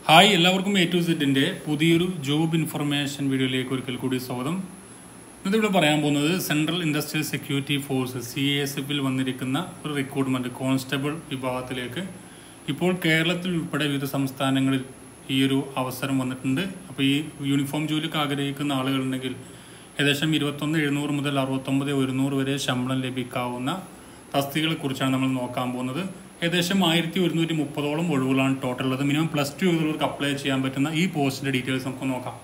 hi എല്ലാവർക്കും A to സെറ്റിൻ്റെ പുതിയൊരു ജോബ് ഇൻഫർമേഷൻ വീഡിയോയിലേക്ക് ഒരിക്കൽ കൂടി സ്വാഗതം ഇന്നത്തെ ഇവിടെ പറയാൻ പോകുന്നത് central industrial security force C S എഫിൽ വന്നിരിക്കുന്ന ഒരു റിക്രൂട്ട്മെൻറ്റ് കോൺസ്റ്റബിൾ വിഭാഗത്തിലേക്ക് ഇപ്പോൾ കേരളത്തിൽ ഉൾപ്പെടെ വിവിധ സംസ്ഥാനങ്ങളിൽ ഈ ഒരു അവസരം വന്നിട്ടുണ്ട് അപ്പോൾ ഈ യൂണിഫോം ജോലിക്ക് ആഗ്രഹിക്കുന്ന ആളുകളുണ്ടെങ്കിൽ ഏകദേശം ഇരുപത്തൊന്ന് എഴുന്നൂറ് മുതൽ അറുപത്തൊമ്പത് ഒരുന്നൂറ് വരെ ശമ്പളം ലഭിക്കാവുന്ന തസ്തികളെ കുറിച്ചാണ് നമ്മൾ നോക്കാൻ പോകുന്നത് ഏകദേശം ആയിരത്തി ഒരുന്നൂറ്റി മുപ്പതോളം ഒഴിവുകളാണ് ടോട്ടൽ ഉള്ളത് മിനിമം പ്ലസ് ടു ചെയ്തവർക്ക് അപ്ലൈ ചെയ്യാൻ പറ്റുന്ന ഈ പോസ്റ്റിന്റെ ഡീറ്റെയിൽസ് നമുക്ക് നോക്കാം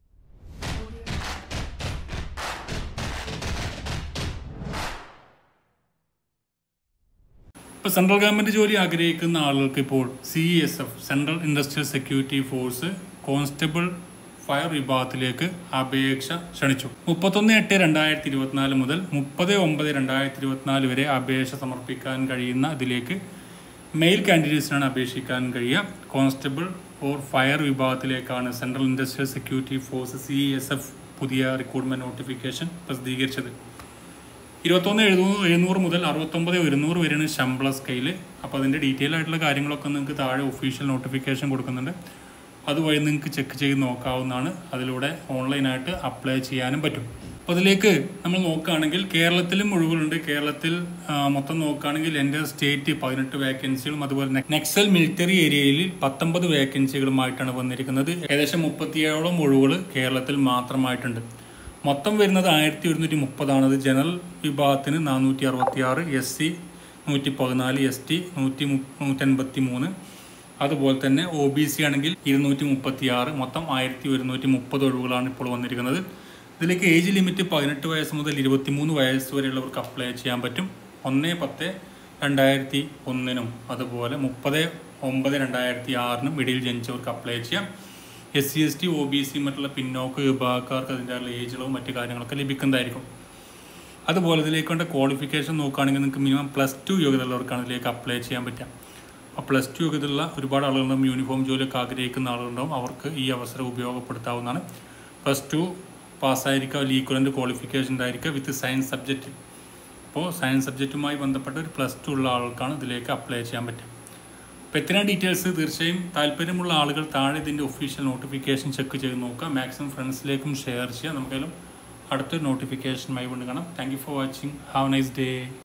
ഇപ്പോൾ സെൻട്രൽ ഗവൺമെന്റ് ജോലി ആഗ്രഹിക്കുന്ന ആളുകൾക്ക് ഇപ്പോൾ C S F central industrial security force constable fire വിഭാഗത്തിലേക്ക് അപേക്ഷ ക്ഷണിച്ചു മുപ്പത്തൊന്ന് എട്ട് രണ്ടായിരത്തി ഇരുപത്തിനാല് മുതൽ മുപ്പത് ഒമ്പത് രണ്ടായിരത്തി ഇരുപത്തിനാല് വരെ അപേക്ഷ സമർപ്പിക്കാൻ കഴിയുന്ന ഇതിലേക്ക് മെയിൽ കാൻഡിഡേറ്റ്സിനാണ് അപേക്ഷിക്കാൻ കഴിയുക കോൺസ്റ്റബിൾ ഫോർ ഫയർ വിഭാഗത്തിലേക്കാണ് central industrial security force C S F പുതിയ റിക്രൂട്ട്മെന്റ് നോട്ടിഫിക്കേഷൻ പ്രസിദ്ധീകരിച്ചത് ഇരുപത്തൊന്ന് എഴുന്നൂറ് എഴുന്നൂറ് മുതൽ അറുപത്തൊമ്പത് ഒരുന്നൂറ് വരെയാണ് ശമ്പള സ്കെയില് അപ്പോൾ അതിൻ്റെ ഡീറ്റെയിൽ ആയിട്ടുള്ള കാര്യങ്ങളൊക്കെ നിങ്ങൾക്ക് താഴെ ഒഫീഷ്യൽ നോട്ടിഫിക്കേഷൻ കൊടുക്കുന്നുണ്ട് അതുവഴി നിങ്ങൾക്ക് ചെക്ക് ചെയ്ത് നോക്കാവുന്നതാണ് അതിലൂടെ ഓൺലൈനായിട്ട് അപ്ലൈ ചെയ്യാനും പറ്റും അപ്പോൾ അതിലേക്ക് നമ്മൾ നോക്കുകയാണെങ്കിൽ കേരളത്തിലും ഒഴിവുകളുണ്ട് കേരളത്തിൽ ആ, മൊത്തം നോക്കുകയാണെങ്കിൽ എൻ്റെ സ്റ്റേറ്റ് പതിനെട്ട് വേക്കൻസികളും അതുപോലെ നെ- നെക്സൽ മിലിറ്ററി ഏരിയയിൽ പത്തൊമ്പത് വേക്കൻസികളുമായിട്ടാണ് വന്നിരിക്കുന്നത് ഏകദേശം മുപ്പത്തിയേഴോളം ഒഴിവുകൾ കേരളത്തിൽ മാത്രമായിട്ടുണ്ട് മൊത്തം വരുന്നത് ആയിരത്തി ഒരുന്നൂറ്റി മുപ്പതാണ് അത് ജനറൽ വിഭാഗത്തിന് നാനൂറ്റി അറുപത്തി ആറ് എസ് സി നൂറ്റി പതിനാല് എസ് ടി നൂറ്റി നൂറ്റൻപത്തി മൂന്ന് അതുപോലെ തന്നെ ഒ ബി സി ആണെങ്കിൽ ഇരുന്നൂറ്റി മുപ്പത്തി ആറ് മൊത്തം ആയിരത്തി ഒരുന്നൂറ്റി മുപ്പത് ഒഴിവുകളാണ് ഇപ്പോൾ വന്നിരിക്കുന്നത് ഇതിലേക്ക് ഏജ് ലിമിറ്റ് പതിനെട്ട് വയസ്സ് മുതൽ ഇരുപത്തിമൂന്ന് വയസ്സ് വരെയുള്ളവർക്ക് അപ്ലൈ ചെയ്യാൻ പറ്റും ഒന്ന് പത്ത് രണ്ടായിരത്തി ഒന്നിനും അതുപോലെ മുപ്പത് ഒമ്പത് രണ്ടായിരത്തി ആറിനും ഇടയിൽ ജനിച്ചവർക്ക് അപ്ലൈ ചെയ്യാം S C S T O B C മറ്റുള്ള പിന്നോക്ക വിഭാഗക്കാർക്ക് അതിൻ്റെ ഏജുകളും മറ്റു കാര്യങ്ങളൊക്കെ ലഭിക്കുന്നതായിരിക്കും അതുപോലെ ഇതിലേക്ക് വേണ്ട ക്വാളിഫിക്കേഷൻ നോക്കുകയാണെങ്കിൽ നിങ്ങൾക്ക് മിനിമം പ്ലസ് ടു യോഗ്യത ഉള്ളവർക്കാണ് ഇതിലേക്ക് അപ്ലൈ ചെയ്യാൻ പറ്റുക അപ്പോൾ പ്ലസ് ടു യോഗ്യതയുള്ള ഒരുപാട് ആളുകളുണ്ടാവും യൂണിഫോം ജോലിയൊക്കെ ആഗ്രഹിക്കുന്ന ആളുകളുണ്ടാവും അവർക്ക് ഈ അവസരം ഉപയോഗപ്പെടുത്താവുന്നതാണ് പ്ലസ് ടു പാസ്സായിരിക്കുക അല്ലെങ്കിൽ ഈക്വലൻ്റ് ക്വാളിഫിക്കേഷൻ ഉണ്ടായിരിക്കുക വിത്ത് സയൻസ് സബ്ജക്റ്റ് അപ്പോൾ സയൻസ് സബ്ജക്റ്റുമായി ബന്ധപ്പെട്ട ഒരു പ്ലസ് ടു ഉള്ള ആൾക്കാണ് ഇതിലേക്ക് അപ്ലൈ ചെയ്യാൻ പറ്റുക അപ്പോൾ ഇത്തരം ഡീറ്റെയിൽസ് തീർച്ചയായും താല്പര്യമുള്ള ആളുകൾ താഴെ ഇതിൻ്റെ ഒഫീഷ്യൽ നോട്ടിഫിക്കേഷൻ ചെക്ക് ചെയ്ത് നോക്കുക മാക്സിമം ഫ്രണ്ട്സിലേക്കും ഷെയർ ചെയ്യുക നമുക്കെല്ലാം അടുത്തൊരു നോട്ടിഫിക്കേഷനുമായി കൊണ്ട് കാണാം thank you for watching have nice day